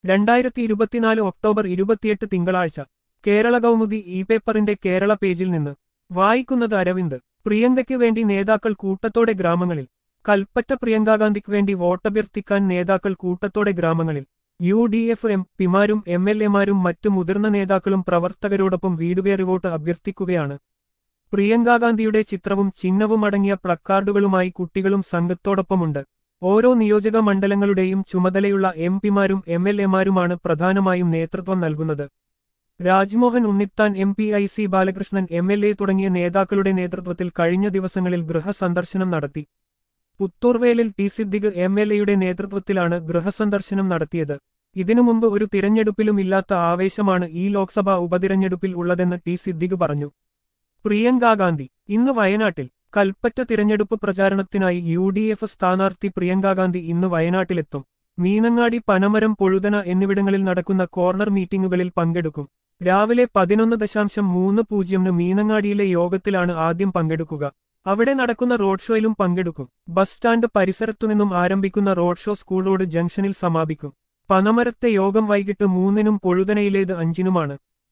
രണ്ടായിരത്തി ഇരുപത്തിനാല് ഒക്ടോബർ ഇരുപത്തിയെട്ട് തിങ്കളാഴ്ച കേരള കൗമുദി ഇ പേപ്പറിന്റെ കേരള പേജിൽ നിന്ന് വായിക്കുന്നത് അരവിന്ദ് പ്രിയങ്കയ്ക്ക് വേണ്ടി നേതാക്കൾ കൂട്ടത്തോടെ ഗ്രാമങ്ങളിൽ കൽപ്പറ്റ പ്രിയങ്കാഗാന്ധിക്ക് വേണ്ടി വോട്ടഭ്യർത്ഥിക്കാൻ നേതാക്കൾ കൂട്ടത്തോടെ ഗ്രാമങ്ങളിൽ യു ഡി എഫ് എം പിമാരും എം എൽ എമാരും മറ്റു മുതിർന്ന നേതാക്കളും പ്രവർത്തകരോടൊപ്പം വീടുകയറി വോട്ട് അഭ്യർത്ഥിക്കുകയാണ് പ്രിയങ്കാഗാന്ധിയുടെ ചിത്രവും ചിഹ്നവും അടങ്ങിയ പ്ലക്കാർഡുകളുമായി കുട്ടികളും സംഘത്തോടൊപ്പമുണ്ട് ഓരോ നിയോജക മണ്ഡലങ്ങളുടെയും ചുമതലയുള്ള എം പിമാരും എം എൽ എമാരുമാണ് പ്രധാനമായും നേതൃത്വം നൽകുന്നത് Rajmohan Unnithan M P I C Balakrishnan M L A തുടങ്ങിയ നേതാക്കളുടെ നേതൃത്വത്തിൽ കഴിഞ്ഞ ദിവസങ്ങളിൽ ഗൃഹസന്ദർശനം നടത്തി പുത്തൂർവേലിൽ ടി സിദ്ദിഖ് എം എൽ എയുടെ നേതൃത്വത്തിലാണ് ഗൃഹസന്ദർശനം നടത്തിയത് ഇതിനു മുമ്പ് ഒരു തിരഞ്ഞെടുപ്പിലും ഇല്ലാത്ത ആവേശമാണ് ഈ ലോക്സഭാ ഉപതിരഞ്ഞെടുപ്പിൽ ഉള്ളതെന്ന് ടി സിദ്ദിഖ് പറഞ്ഞു പ്രിയങ്കാ ഗാന്ധി ഇന്ന് വയനാട്ടിൽ കൽപ്പറ്റ തിരഞ്ഞെടുപ്പ് പ്രചാരണത്തിനായി യു ഡി എഫ് സ്ഥാനാർത്ഥി പ്രിയങ്കാ ഗാന്ധി ഇന്ന് വയനാട്ടിലെത്തും മീനങ്ങാടി പനമരം പൊഴുതന എന്നിവിടങ്ങളിൽ നടക്കുന്ന കോർണർ മീറ്റിംഗുകളിൽ പങ്കെടുക്കും രാവിലെ പതിനൊന്ന് ദശാംശം മൂന്ന് പൂജ്യമിന് മീനങ്ങാടിയിലെ യോഗത്തിലാണ് ആദ്യം പങ്കെടുക്കുക അവിടെ നടക്കുന്ന റോഡ് ഷോയിലും പങ്കെടുക്കും ബസ് സ്റ്റാൻഡ് പരിസരത്തുനിന്നും ആരംഭിക്കുന്ന റോഡ് ഷോ സ്കൂൾ റോഡ് ജംഗ്ഷനിൽ സമാപിക്കും പനമരത്തെ യോഗം വൈകിട്ട് മൂന്നിനും പൊഴുതനയിലേത് അഞ്ചിനുമാണ്